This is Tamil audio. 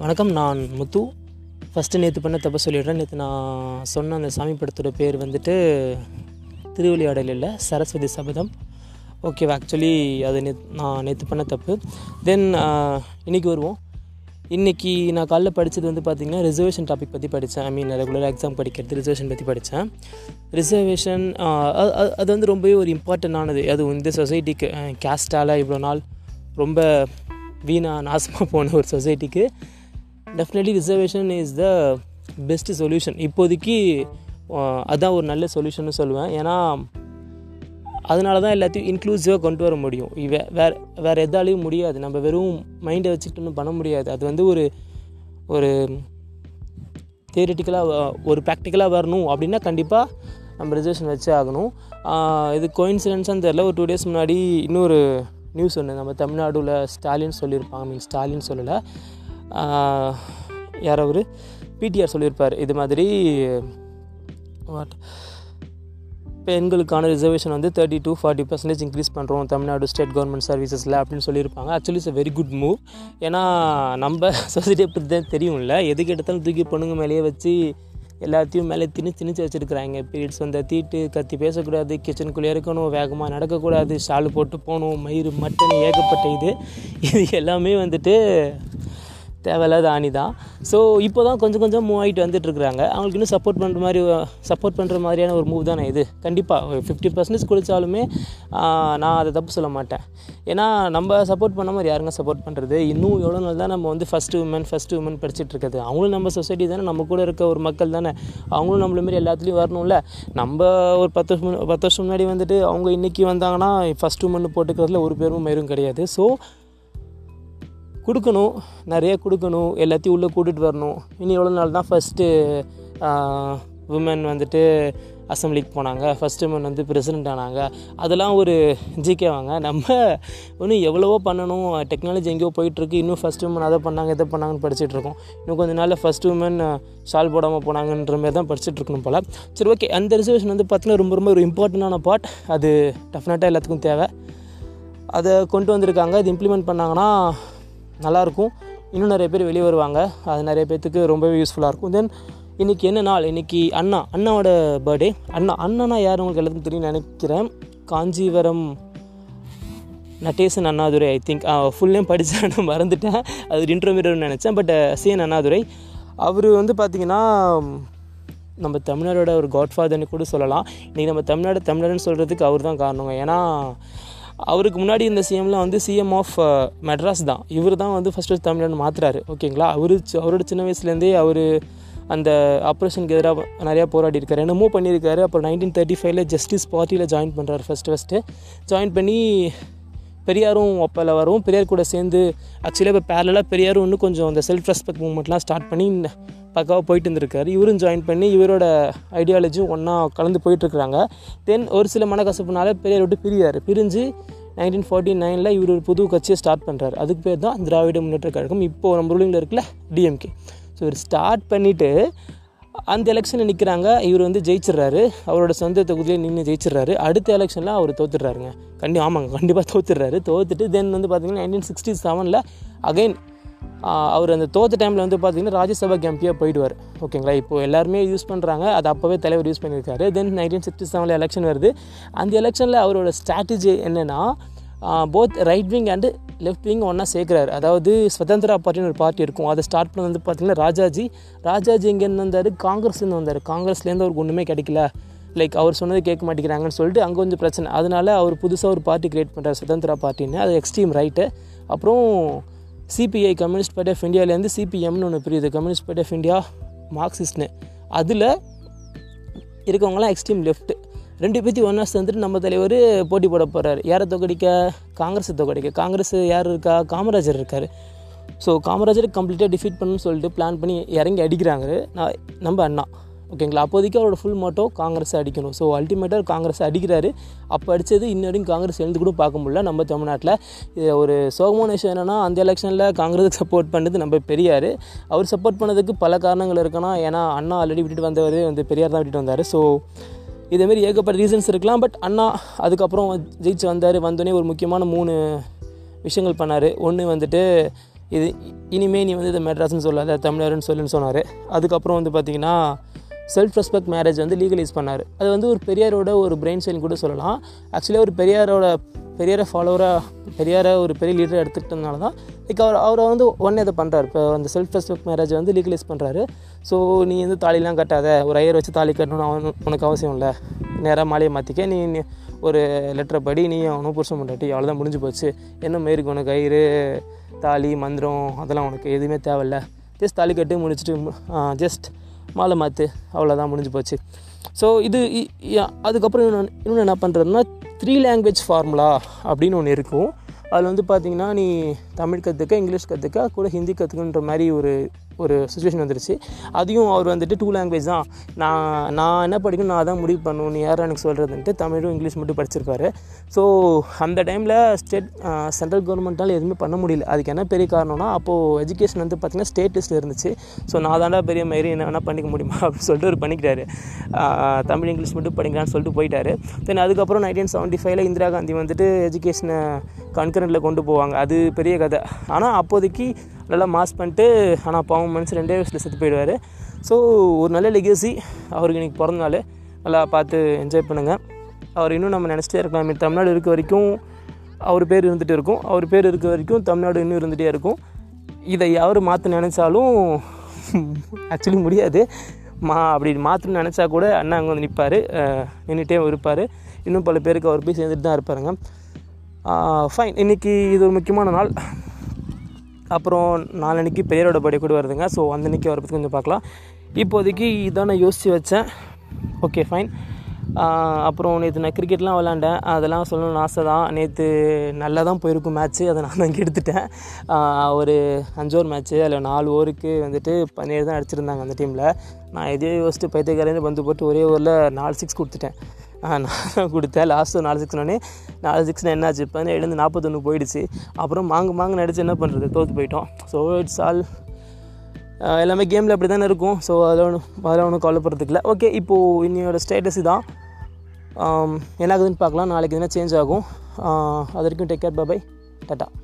வணக்கம் நான் முத்து ஃபஸ்ட்டு நேற்று பண்ண தப்ப சொல்லிடுறேன் நேற்று நான் சொன்ன அந்த சாமி படத்தோட பேர் வந்துட்டு திருவிளையாடல் இல்லை சரஸ்வதி சபதம் ஓகேவா ஆக்சுவலி அது நேத் நான் நேற்று பண்ண தப்பு தென் இன்றைக்கி வருவோம் இன்றைக்கி நான் காலைல படித்தது வந்து பார்த்திங்கன்னா ரிசர்வேஷன் டாபிக் பற்றி படித்தேன் ஐ மீன் ரெகுலர் எக்ஸாம் படிக்கிறது ரிசர்வேஷன் பற்றி படித்தேன் ரிசர்வேஷன் அது வந்து ரொம்பவே ஒரு இம்பார்ட்டண்டானது அது இந்த சொசைட்டிக்கு கேஸ்டால் இவ்வளோ நாள் ரொம்ப வீணாக நாசமாக போன ஒரு சொசைட்டிக்கு definitely reservation is the best solution இப்போதைக்கு அஹ், அதான் ஒரு நல்ல சொல்யூஷன் சொல்லுவேன் ஏன்னா அதனால தான் எல்லாத்தையும் இன்க்ளூசிவாக கொண்டு வர முடியும் வே வேறு வேறு எதாலையும் முடியாது நம்ம வெறும் மைண்டை வச்சுக்கிட்டு ஒன்றும் பண்ண முடியாது அது வந்து ஒரு ஒரு தியரிட்டிக்கலாக ஒரு ப்ராக்டிக்கலாக வரணும் அப்படின்னா கண்டிப்பாக நம்ம ரிசர்வேஷன் வச்சே ஆகணும் ஆஹ் இது கோயின்சிடென்ஸான்னு தெரில ஒரு டூ டேஸ் முன்னாடி இன்னொரு நியூஸ் ஒன்று நம்ம தமிழ்நாடுல ஸ்டாலின் சொல்லியிருப்பாங்க மீன் ஸ்டாலின் சொல்லலை ஆஹ் யார் அவர் பிடிஆர் சொல்லியிருப்பார் இது மாதிரி வாட் பெண்களுக்கான ரிசர்வேஷன் வந்து thirty to forty percentage increase பண்ணுறோம் தமிழ்நாடு ஸ்டேட் கவர்மெண்ட் சர்வீசஸில் அப்படின்னு சொல்லியிருப்பாங்க actually it's a very good move ஏன்னா நம்ம சொசைட்டியை பற்றி தான் தெரியும்ல எதுக்கு எடுத்தாலும் தூக்கி பொண்ணுங்க மேலேயே வச்சு எல்லாத்தையும் மேலே திணி திணிச்சு வச்சுருக்குறாங்க பீரியட்ஸ் வந்த தீட்டு கத்தி பேசக்கூடாது கிச்சனுக்குள்ளே இருக்கணும் வேகமாக நடக்கக்கூடாது ஷாலு போட்டு போகணும் மயிறு மட்டன் ஏகப்பட்ட இது இது எல்லாமே வந்துட்டு தேவையில்லாத ஆணி தான் ஸோ இப்போ தான் கொஞ்சம் கொஞ்சம் மூவ் ஆகிட்டு வந்துட்டுருக்குறாங்க அவங்களுக்கு இன்னும் சப்போர்ட் பண்ணுற மாதிரி சப்போர்ட் பண்ணுற மாதிரியான ஒரு மூவ் தானே இது கண்டிப்பாக ஃபிஃப்டி பர்சன்டேஜ் குடித்தாலுமே நான் அதை தப்பு சொல்ல மாட்டேன் ஏன்னா நம்ம சப்போர்ட் பண்ண மாதிரி யாருங்க சப்போர்ட் பண்ணுறது இன்னும் எவ்வளோ நாள் தான் நம்ம வந்து ஃபஸ்ட்டு உமன் ஃபஸ்ட்டு உமன் படிச்சுட்டு இருக்கிறது அவங்களும் நம்ம சொசைட்டி தானே நம்ம கூட இருக்க ஒரு மக்கள் தானே அவங்களும் நம்மள மாரி எல்லாத்துலேயும் வரணும்ல நம்ம ஒரு பத்து வருஷம் முன்ன- பத்து வருஷம் முன்னாடி வந்துட்டு அவங்க இன்றைக்கி வந்தாங்கன்னா ஃபஸ்ட் உமன் போட்டுக்கிறதுல ஒரு பேரும் மயிரும் கிடையாது ஸோ கொடுக்கணும் நிறைய கொடுக்கணும் எல்லாத்தையும் உள்ளே கூட்டிகிட்டு வரணும் இனி எவ்வளோ நாள் தான் ஃபஸ்ட்டு உமன் வந்துட்டு அசம்பிளிக்கு போனாங்க ஃபஸ்ட் உமன் வந்து பிரசிடென்ட் ஆனாங்க அதெல்லாம் ஒரு ஜிகே வாங்க நம்ம இன்னும் எவ்வளவோ பண்ணணும் டெக்னாலஜி எங்கேயோ போயிட்டுருக்கு இன்னும் ஃபஸ்ட் உமன் அதை பண்ணாங்க இதை பண்ணாங்கன்னு படிச்சுட்டு இருக்கோம் இன்னும் கொஞ்ச நாளில் ஃபஸ்ட் உமன் ஷால் போடாமல் போனாங்கன்ற மாதிரி தான் படிச்சுட்டு இருக்கணும் போல் சரி ஓகே அந்த ரிசர்வேஷன் வந்து பார்த்தீங்கன்னா ரொம்ப ரொம்ப ஒரு இம்பார்ட்டண்டான பார்ட் அது டெஃபினட்டாக எல்லாத்துக்கும் தேவை அதை கொண்டு வந்திருக்காங்க அது இம்ப்ளிமெண்ட் பண்ணாங்கன்னா நல்லாயிருக்கும் இன்னும் நிறைய பேர் வெளியே வருவாங்க அது நிறைய பேர்த்துக்கு ரொம்பவே யூஸ்ஃபுல்லாக இருக்கும் தென் இன்றைக்கி என்ன நாள் இன்றைக்கி அண்ணா அண்ணாவோட பர்த்டே அண்ணா அண்ணனா யார் உங்களுக்கு எல்லாத்துக்கும் தெரியும் நினைக்கிறேன் Kanchipuram Natesan Annadurai I think full name படித்தேன் நான் மறந்துட்டேன் அது இன்டர்மீடியட்னு நினச்சேன் பட் சிஎன் அண்ணாதுரை அவர் வந்து பார்த்திங்கன்னா நம்ம தமிழ்நாடோட ஒரு காட்ஃபாதர்னு கூட சொல்லலாம் இன்றைக்கி நம்ம தமிழ்நாடு தமிழ்நாடுன்னு சொல்கிறதுக்கு அவர் தான் காரணங்க ஏன்னா அவருக்கு முன்னாடி இந்த சிஎம்லாம் வந்து சிஎம் ஆஃப் மெட்ராஸ் தான் இவர் தான் வந்து ஃபஸ்ட்டு தமிழ்நாடு மாற்றுறாரு ஓகேங்களா அவரு சி- அவரோட சின்ன வயசுலேருந்தே அவர் அந்த ஆப்ரேஷனுக்கு எதிராக நிறையா போராடி இருக்காரு என்னமோ பண்ணியிருக்காரு அப்புறம் நைன்டீன் தேர்ட்டி ஃபைவ்ல ஜஸ்டிஸ் பார்ட்டியில் ஜாயின் பண்ணுறாரு ஃபஸ்ட்டு ஃபஸ்ட்டு ஜாயின் பண்ணி பெரியாரும் ஒப்பல வரும் பெரியார் கூட சேர்ந்து ஆக்சுவலாக இப்போ பேரலாக பெரியாரும் இன்னும் கொஞ்சம் அந்த செல்ஃப் ரெஸ்பெக்ட் மூவ்மெண்ட்லாம் ஸ்டார்ட் பண்ணி பக்காவாக போயிட்டு இருந்திருக்காரு இவரும் ஜாயின் பண்ணி இவரோட ஐடியாலஜியும் ஒன்றா கலந்து போயிட்டுருக்குறாங்க தென் ஒரு சில மனக்கசப்புனால பெரியார் விட்டு பிரியார் பிரிஞ்சு நைன்டீன் ஃபார்ட்டி நைனில் இவர் ஒரு புது கட்சியை ஸ்டார்ட் பண்ணுறாரு அதுக்கு பேர் தான் திராவிட முன்னேற்ற கழகம் இப்போது நம்ம ரூலிங்கில் இருக்குல்ல டிஎம்கே ஸோ இவர் ஸ்டார்ட் பண்ணிவிட்டு அந்த எலெக்ஷனில் நிற்கிறாங்க இவர் வந்து ஜெயிச்சிடுறாரு அவரோட சொந்த தொகுதியிலே நின்று ஜெயிச்சிடுறாரு அடுத்த எலெக்ஷனில் அவர் தோத்துடுறாருங்க கண்டி ஆமாங்க கண்டிப்பாக தோத்துடுறாரு தோத்துட்டு தென் வந்து பார்த்தீங்கன்னா நைன்டீன் சிக்ஸ்டி செவனில் அகைன் அவர் அந்த தோத்த டைமில் வந்து பார்த்தீங்கன்னா ராஜ்யசபா எம்பியாக போயிடுவார் ஓகேங்களா இப்போ எல்லாருமே யூஸ் பண்ணுறாங்க அது அப்போவே தலைவர் யூஸ் பண்ணியிருக்காரு தென் நைன்டீன் சிக்ஸ்டி செவனில் எலெக்ஷன் வருது அந்த எலெக்ஷனில் அவரோட ஸ்ட்ராட்டஜி என்னென்னா both right wing and left wing ஒன்றா சேர்க்குறாரு அதாவது சுதந்திரா பார்ட்டின்னு ஒரு பார்ட்டி இருக்கும் அதை ஸ்டார்ட் பண்ண வந்து பார்த்தீங்கன்னா ராஜாஜி ராஜாஜி எங்கேருந்து வந்தார் காங்கிரஸ்லேருந்து வந்தார் காங்கிரஸ்லேருந்து அவருக்கு ஒன்றுமே கிடைக்கல லைக் அவர் சொன்னது கேட்க மாட்டேங்கிறாங்கன்னு சொல்லிட்டு அங்கே கொஞ்சம் பிரச்சனை அதனால அவர் புதுசாக ஒரு பார்ட்டி கிரியேட் பண்ணுறாரு சுதந்திரா பார்ட்டின்னு அது எக்ஸ்ட்ரீம் ரைட்டு அப்புறம் சிபிஐ கம்யூனிஸ்ட் பார்ட்டி ஆஃப் இந்தியாவிலேருந்து சிபிஎம்னு ஒன்று பிரியுது கம்யூனிஸ்ட் பார்ட்டி ஆஃப் இந்தியா மார்க்சிஸ்ட்னு அதில் இருக்கவங்களாம் எக்ஸ்ட்ரீம் லெஃப்ட் ரெண்டு பேர்த்தி ஒன்றா சேர்ந்துட்டு நம்ம தலைவர் போட்டி போட போகிறாரு யாரை தோக்கடிக்க காங்கிரஸை தோக்கடிக்க காங்கிரஸ் யார் இருக்கா காமராஜர் இருக்கார் ஸோ காமராஜர் கம்ப்ளீட்டாக டிஃபீட் பண்ணணும்னு சொல்லிட்டு பிளான் பண்ணி இறங்கி அடிக்கிறாங்க நான் நம்ம அண்ணா ஓகேங்களா அப்போதைக்கு அவரோட ஃபுல் மோட்டோ காங்கிரஸை அடிக்கணும் ஸோ அல்டிமேட்டாக காங்கிரஸை அடிக்கிறாரு அப்போ அடித்தது இன்ன வரைக்கும் காங்கிரஸ் எழுந்து கூட பார்க்க முடியல நம்ம தமிழ்நாட்டில் இது ஒரு சோகமான விஷயம் என்னென்னா அந்த எலெக்ஷனில் காங்கிரஸுக்கு சப்போர்ட் பண்ணது நம்ம பெரியார் அவர் சப்போர்ட் பண்ணதுக்கு பல காரணங்கள் இருக்குன்னா ஏன்னா அண்ணா ஆல்ரெடி விட்டுட்டு வந்தவர் வந்து பெரியார் தான் விட்டுட்டு வந்தார் ஸோ இதேமாரி ஏகப்பட்ட ரீசன்ஸ் இருக்கலாம் பட் அண்ணா அதுக்கப்புறம் ஜெயிச்சு வந்தார் வந்தோடனே ஒரு முக்கியமான மூணு விஷயங்கள் பண்ணார் ஒன்று வந்துட்டு இது இனிமேல் நீ வந்து இதை மெட்ராஸ்னு சொல்லாத தமிழர்னு சொல்லுன்னு சொன்னார் அதுக்கப்புறம் வந்து பார்த்திங்கன்னா செல்ஃப் ரெஸ்பெக்ட் மேரேஜ் வந்து லீகலைஸ் பண்ணார் அது வந்து ஒரு பெரியாரோட ஒரு பிரெயின் செயின் கூட சொல்லலாம் ஆக்சுவலாக ஒரு பெரியாரோட பெரியாரை ஃபாலோவராக பெரியாரை ஒரு பெரிய லீடரை எடுத்துக்கிட்டதுனால தான் லைக் அவர் அவரை வந்து ஒன்றே அதை பண்ணுறாரு இப்போ அந்த செல்ஃப் ரெஸ்பெக்ட் மேரேஜ் வந்து லீகலைஸ் பண்ணுறாரு ஸோ நீ வந்து தாலிலாம் கட்டாத ஒரு ஐயர் வச்சு தாலி கட்டணும்னு அவன் உனக்கு அவசியம் இல்லை நேராக மாலையை மாற்றிக்க நீ நீ ஒரு லெட்டரை படி நீ அவனும் புருஷன் பண்ணாட்டி அவ்வளோதான் முடிஞ்சு போச்சு என்ன மாரி உனக்கு கயிறு தாலி மந்திரம் அதெல்லாம் உனக்கு எதுவுமே தேவையில்ல ஜஸ்ட் தாலி கட்டு முடிச்சுட்டு ஜஸ்ட் மாலை மாற்று அவ்வளோதான் முடிஞ்சு போச்சு ஸோ இது இ- இ- அதுக்கப்புறம் இன்னொன்று இன்னொன்று என்ன பண்ணுறதுன்னா த்ரீ லாங்குவேஜ் ஃபார்முலா அப்படின்னு ஒன்று இருக்கும் அதில் வந்து பார்த்தீங்கன்னா நீ தமிழ் கற்றுக்க இங்கிலீஷ் கற்றுக்க கூட ஹிந்தி கற்றுக்கன்ற மாதிரி ஒரு ஒரு சுச்சுவேஷன் வந்துருச்சு அதையும் அவர் வந்துட்டு டூ லாங்குவேஜ் தான் நான் நான் என்ன படிக்கணும் நான் தான் முடிவு பண்ணணும் நீ யாரும் எனக்கு சொல்கிறதுன்ட்டு தமிழும் இங்கிலீஷ் மட்டும் படிச்சிருப்பாரு ஸோ அந்த டைமில் ஸ்டேட் சென்ட்ரல் கவர்மெண்ட்டால் எதுவுமே பண்ண முடியல அதுக்கு என்ன பெரிய காரணம்னா அப்போது எஜுகேஷன் வந்து பார்த்திங்கன்னா ஸ்டேட் டெஸ்ட்டில் இருந்துச்சு ஸோ நான் தாண்டா பெரிய மாரி என்ன வேணால் பண்ணிக்க முடியுமா அப்படின்னு சொல்லிட்டு அவர் பண்ணிக்கிட்டாரு ஆஹ் தமிழ் இங்கிலீஷ் மட்டும் படிக்கலான்னு சொல்லிட்டு போயிட்டாரு தென் அதுக்கப்புறம் நைன்டீன் செவன்ட்டி ஃபைவ்ல இந்திரா காந்தி வந்துட்டு எஜுகேஷனை கன்கரண்ட்டில் கொண்டு போவாங்க அது பெரிய கதை ஆனால் அப்போதைக்கு நல்லா மாஸ் பண்ணிட்டு ஆனால் பாவம் மனுஷன் ரெண்டே வயசில் செத்து போயிடுவார் ஸோ ஒரு நல்ல லெகசி அவருக்கு இன்றைக்கி பிறந்த நாள் நல்லா பார்த்து என்ஜாய் பண்ணுங்கள் அவர் இன்னும் நம்ம நினச்சிட்டே இருக்கலாம் மீன் தமிழ்நாடு இருக்க வரைக்கும் அவர் பேர் இருந்துகிட்டே இருக்கும் அவர் பேர் இருக்க வரைக்கும் தமிழ்நாடு இன்னும் இருந்துகிட்டே இருக்கும் இதை யார் மாற்ற நினச்சாலும் ஆக்சுவலி முடியாது மா அப்படி மாற்றணும்னு நினச்சா கூட அண்ணா அங்கே வந்து நிற்பார் நின்றுட்டே இருப்பார் இன்னும் பல பேருக்கு அவர் போய் சேர்ந்துட்டு தான் இருப்பாருங்க ஃபைன் இன்றைக்கி இது ஒரு முக்கியமான நாள் அப்புறம் நாளன்னைக்கு பெரியரோட படி கூட வருதுங்க ஸோ அந்த அன்னைக்கு அவரை பற்றி கொஞ்சம் பார்க்கலாம் இப்போதைக்கு இதான் நான் யோசித்து வச்சேன் ஓகே ஃபைன் அப்புறம் நேற்று நான் கிரிக்கெட்லாம் விளாண்டேன் அதெல்லாம் சொல்லணும்னு ஆசை தான் நேற்று நல்லா தான் போயிருக்கும் மேட்ச்சு அதை நான் தான் எடுத்துட்டேன் ஆஹ் ஒரு அஞ்சு ஓவர் மேட்ச்சு அதில் நாலு ஓவருக்கு வந்துட்டு பதினேழு தான் அடிச்சிருந்தாங்க அந்த டீமில் நான் எதையோ யோசிச்சுட்டு பைத்தியக்காரன்னு பந்து போட்டு ஒரே ஓவரில் நாலு சிக்ஸ் கொடுத்துட்டேன் ஆஹ் நான் தான் கொடுத்தேன் லாஸ்ட்டு நாலு சிக்ஸ்னோடனே நாலு சிக்ஸ்னு என்னாச்சு பதினேழுலேருந்து நாற்பத்தொன்று போயிடுச்சு அப்புறம் மாங்கு மாங்கு நடிச்சு என்ன பண்ணுறது தோற்று போயிட்டோம் ஸோ இட்ஸ் ஆல் எல்லாமே கேமில் அப்படி தானே இருக்கும் ஸோ அதில் ஒன்றும் அதில் ஒன்றும் கவலைப்படுறதுக்கு இல்லை ஓகே இப்போது இன்னையோட ஸ்டேட்டஸ் தான் என்ன ஆகுதுன்னு பார்க்கலாம் நாளைக்கு எதுனா சேஞ்ச் ஆகும் ஆஹ் அது வரைக்கும் டேக் கேர் பை டாட்டா